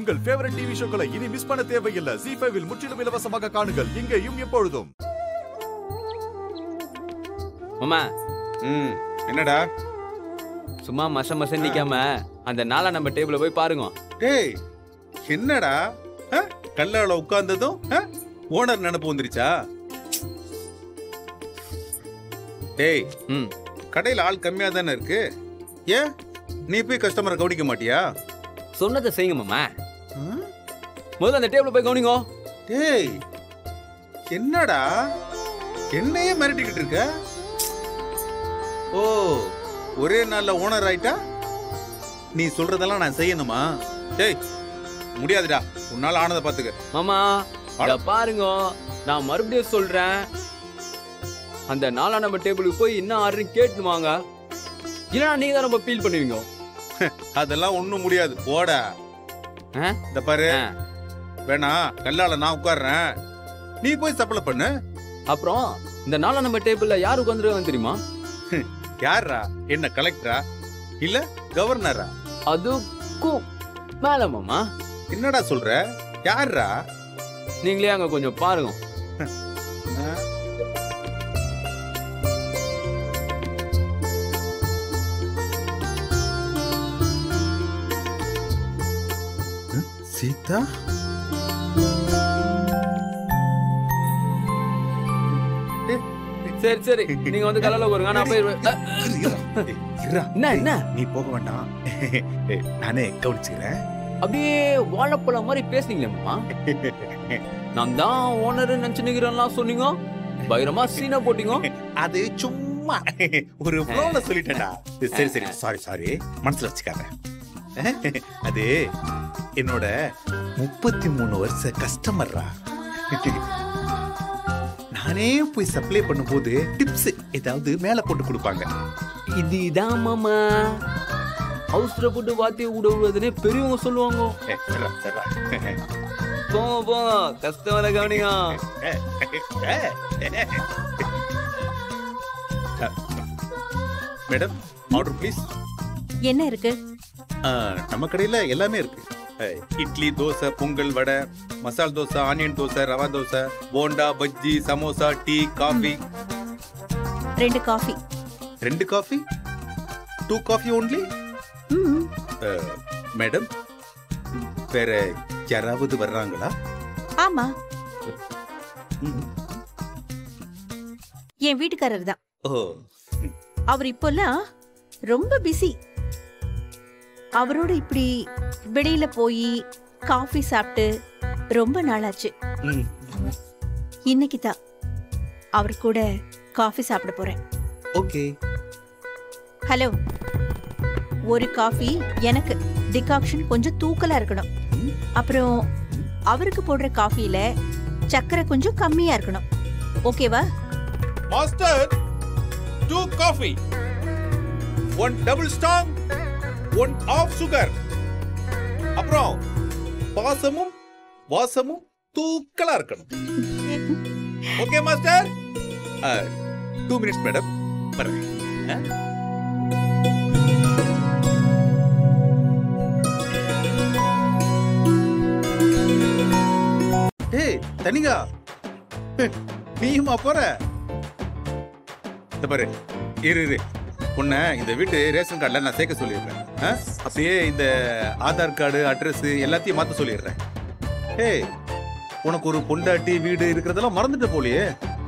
உங்கள் favourite TV ஷோக்களை இனி miss பண்ண தேவையில்லை ஜி ஃபைவில் முற்றிலும் இலவசமாக காணுங்கள் இங்கேயும் எப்பொழுதும் மாமா ம் என்னடா சும்மா மச மச நிக்காம அந்த நாளா நம்ம டேபிள்ல போய் பாருங்க டேய் என்னடா ஆ? கல்லால உட்கார்ந்ததும் ஆ? ஓனர் நினைப்பு வந்துருச்சா டேய் ம் கடையில ஆள் கம்மியா தானே இருக்கு ஏன் நீ போய் கஸ்டமரை கவனிக்க மாட்டியா சொன்னதை செய்யுங்க மாமா ஆ? முதல்ல அந்த டேபிள்ல போய் கவனிங்க டேய் என்னடா என்னையே மிரட்டிக்கிட்டு இருக்க ஓ ஒரே நாள்ல ஓனர் ஆயிட்டா நீ சொல்றதெல்லாம் நான் செய்யணுமா டேய் முடியாதுடா உன்னால ஆனதை பாத்துக்க மாமா அத பாருங்க நான் மறுபடியும் சொல்றேன் அந்த நாளா நம்ம டேபிளுக்கு போய் என்ன ஆர்டர் கேட்டு வாங்க இல்லைன்னா நீங்க தான் ரொம்ப ஃபீல் பண்ணுவீங்க அதெல்லாம் ஒண்ணும் முடியாது போட ஆ? இந்த பாரு ஆ. வேணா கல்லால நான் உட்கார்றேன் நீ போய் சப்ளை பண்ணு அப்புறம் இந்த நாளா நம்ம டேபிள்ல யாரு உட்காந்துருக்காங்க தெரியுமா யாரா என்ன கலெக்டரா இல்ல கவர்னரா அதுக்கும் மேல மாமா என்னடா சொல்ற யாரா நீங்களே அங்க கொஞ்சம் பாருங்க சீதா சரி சரி நீங்க வந்து கலல வருங்க நான் போயிருவேன் அ, என்ன என்ன நீ போக வேண்டாம் நானே கவனிச்சுக்கிறேன் அப்படியே வாழைப்பழம் மாதிரி பேசுனீங்களே மாமா நான் தான் ஓனர் நினைச்சுக்கிறேன்லாம் சொன்னீங்க பயங்கரமா சீனா போட்டீங்க அது சும்மா ஒரு ஃப்ளோல சொல்லிட்டேன்டா சரி சரி சாரி சாரி மனசுல வச்சுக்காத அது என்னோட முப்பத்தி மூணு வருஷ கஸ்டமர்ரா நானே போய் சப்ளை பண்ணும்போது டிப்ஸ் ஏதாவது மேல போட்டு கொடுப்பாங்க இதுதான் மாமா அவசரப்பட்டு வார்த்தையை விட விடுவதுனே பெரியவங்க சொல்லுவாங்க ஏ, சரிடா, சரிடா. போங்க போங்க கஸ்டமரை கவனிங்க மேடம் ஆர்டர் ப்ளீஸ் என்ன இருக்கு நம்ம கடையில எல்லாமே இருக்கு அஹ், idli dosa pongal vada masala dosa onion dosa rava dosa bonda bajji samosa tea coffee ரெண்டு காஃபி ரெண்டு காஃபி டூ காஃபி ஓன்லி ம் மேடம் வேற யாராவது வர்றாங்களா ஆமா ம். என் வீட்டுக்காரர் தான் ஓ அவர் இப்போல்லாம் ரொம்ப பிஸி அவரோட இப்படி வெளியில போய் காஃபி சாப்பிட்டு ரொம்ப நாளாச்சு ம். இன்னைக்கு தான் அவர் கூட காஃபி சாப்பிட போறேன் ஓகே ஹலோ ஒரு காஃபி எனக்கு டிகாக்ஷன் கொஞ்சம் தூக்கலா இருக்கணும் ம். அப்புறம் அவருக்கு போடுற காஃபில சக்கரை கொஞ்சம் கம்மியா இருக்கணும் ஓகேவா master two coffee one double strong one half sugar அப்புறம் பாசமும் வாசமும் தூக்கலா இருக்கணும் okay master two minutes madam வரேன் ஏய் தனிகா நீயுமா போற இந்த பாரு இரு இரு உன்னை இந்த வீட்டு ரேஷன் கார்டில் நான் சேர்க்க சொல்லிடுறேன் ஆ? அப்படியே இந்த ஆதார் கார்டு அட்ரஸ் எல்லாத்தையும் மாற்ற சொல்லிடுறேன் ஏய் உனக்கு ஒரு பொண்டாட்டி வீடு இருக்கிறதெல்லாம் மறந்துட்ட போலியே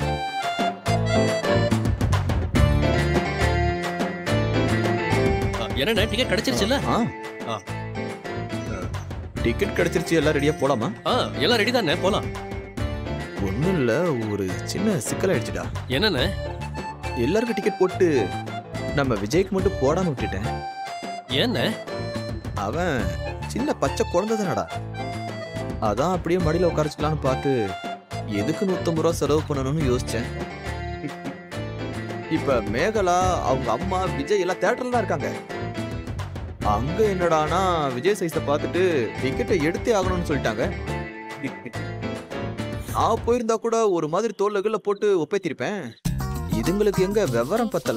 என்னண்ணே டிக்கெட் கிடைச்சிருச்சுல்ல ஆ டிக்கெட் கிடைச்சிருச்சு எல்லாம் ரெடியா போலாமா ஆ எல்லாம் ரெடி தானே போலாம் ஒண்ணும் இல்ல ஒரு சின்ன சிக்கல் ஆயிடுச்சுடா என்னண்ணே எல்லாருக்கும் டிக்கெட் போட்டு நம்ம விஜய்க்கு மட்டும் போடாம விட்டுட்டேன் ஏண்ணே அவன் சின்ன பச்சை குழந்தை தானடா அதான் அப்படியே மடியில உட்காரச்சுக்கலான்னு பார்த்து எதுக்கு நூத்தம்பது ரூபா செலவு பண்ணணும்னு யோசிச்சேன் இப்ப மேகலா அவங்க அம்மா விஜய் எல்லாம் தேட்டர்ல தான் இருக்காங்க அங்க என்னடானா விஜய் சைஸ பார்த்துட்டு டிக்கெட்டை எடுத்தே ஆகணும்னு சொல்லிட்டாங்க நான் போயிருந்தா கூட ஒரு மாதிரி தோல்ல கீழ போட்டு ஒப்பேத்திருப்பேன் இதுங்களுக்கு எங்க விவரம் பத்தல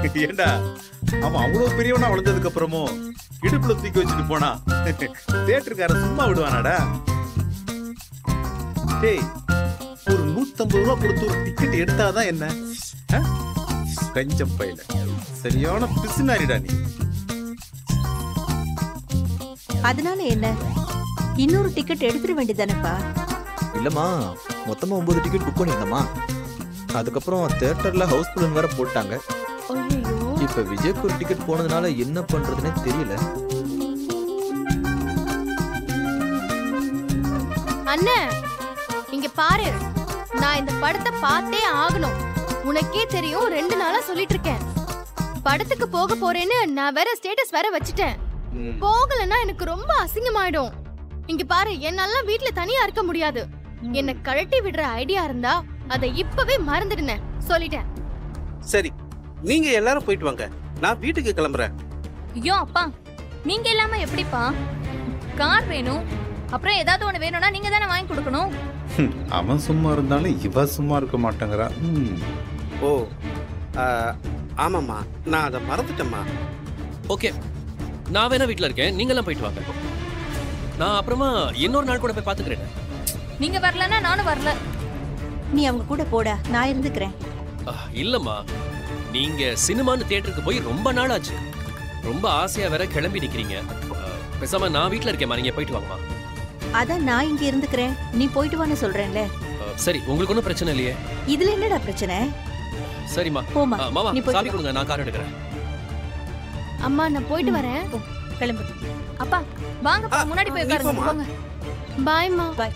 ஏண்டா அவன் அவ்வளவு பெரியவனா வளர்ந்ததுக்கு அப்புறமும் இடுப்புல தூக்கி வச்சுட்டு போனா தேட்டருக்காரன் சும்மா விடுவானாடா டேய் ஒரு நூத்தம்பது ரூபா கொடுத்து ஒரு டிக்கெட் எடுத்தாதான் என்ன ஆ? கஞ்சம் பையில சரியான பிசுனாரிடா நீ அதனால என்ன இன்னொரு டிக்கெட் எடுத்துட வேண்டியதானப்பா இல்லம்மா மொத்தமா ஒன்பது டிக்கெட் புக் பண்ணியிருந்தோமா அதுக்கப்புறம் தேட்டர்ல ஹவுஸ்ஃபுல் வேற போட்டாங்க ஐயோ இப்ப விஜய்க்கு ஒரு டிக்கெட் போனதுனால என்ன பண்றதுன்னே தெரியல அண்ணே இங்க பாரு நான் இந்த படத்தை பார்த்தே ஆகணும் உனக்கே தெரியும் ரெண்டு நாளா சொல்லிட்டு இருக்கேன் படத்துக்கு போக போறேன்னு நான் வேற ஸ்டேட்டஸ் வேற வச்சுட்டேன் போகலன்னா எனக்கு ரொம்ப அசிங்கமாயிடும் இங்க பாரு என்னால வீட்ல தனியா இருக்க முடியாது என்ன கழட்டி விடுற ஐடியா இருந்தா அதை இப்பவே மறந்துடுனே சொல்லிட்டேன் சரி நீங்க எல்லாரும் போயிட்டு வாங்க நான் வீட்டுக்கு கிளம்புறேன் ஐயோ அப்பா நீங்க இல்லாம எப்படிப்பா கார் வேணும் அப்புறம் ஏதாவது ஒண்ணு வேணும்னா நீங்க தானே வாங்கி கொடுக்கணும் ஹம், அவன் சும்மா இருந்தாலும் இவ சும்மா இருக்க மாட்டேங்கிறா ம். ஓ ஆ, ஆமாம்மா நான் அதை மறந்துட்டேம்மா ஓகே நான் வேணா வீட்ல இருக்கேன் நீங்க எல்லாம் போயிட்டு வாங்க நான் அப்புறமா இன்னொரு நாள் கூட போய் பாத்துக்கிறேன் நீங்க வரலன்னா நானும் வரல நீ அவங்க கூட போடா நான் இருந்துக்கிறேன் ஆஹ், இல்லம்மா நீங்க சினிமான்னு தியேட்டருக்கு போய் ரொம்ப நாள் ஆச்சு ரொம்ப ஆசையா வேற கிளம்பி நிக்கிறீங்க ஆஹ், பேசாம நான் வீட்ல இருக்கேம்மா நீங்க போயிட்டு வாங்கம்மா அதான் நான் இங்க இருந்துக்கிறேன் நீ போயிட்டு வான்னு சொல்றேன்ல ஆஹ், சரி உங்களுக்கு ஒன்றும் பிரச்சனை இல்லையே இதுல என்னடா பிரச்சனை சரிம்மா போமா ஆஹ், மாமா நீ போயிட்டு சாவி வா. கொடுங்க நான் கார் எடுக்கிறேன் அம்மா நான் போயிட்டு வரேன் கிளம்பு அப்பா வாங்கப்பா ஆ, முன்னாடி போய் நீ உட்காருங்க போம்மா. போங்க பாய்மா பாய்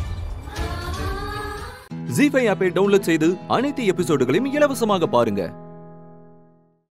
ஜி ஃபைவ் ஆப்பை டவுன்லோட் செய்து அனைத்து எபிசோடுகளையும் இலவசமாக பாருங்க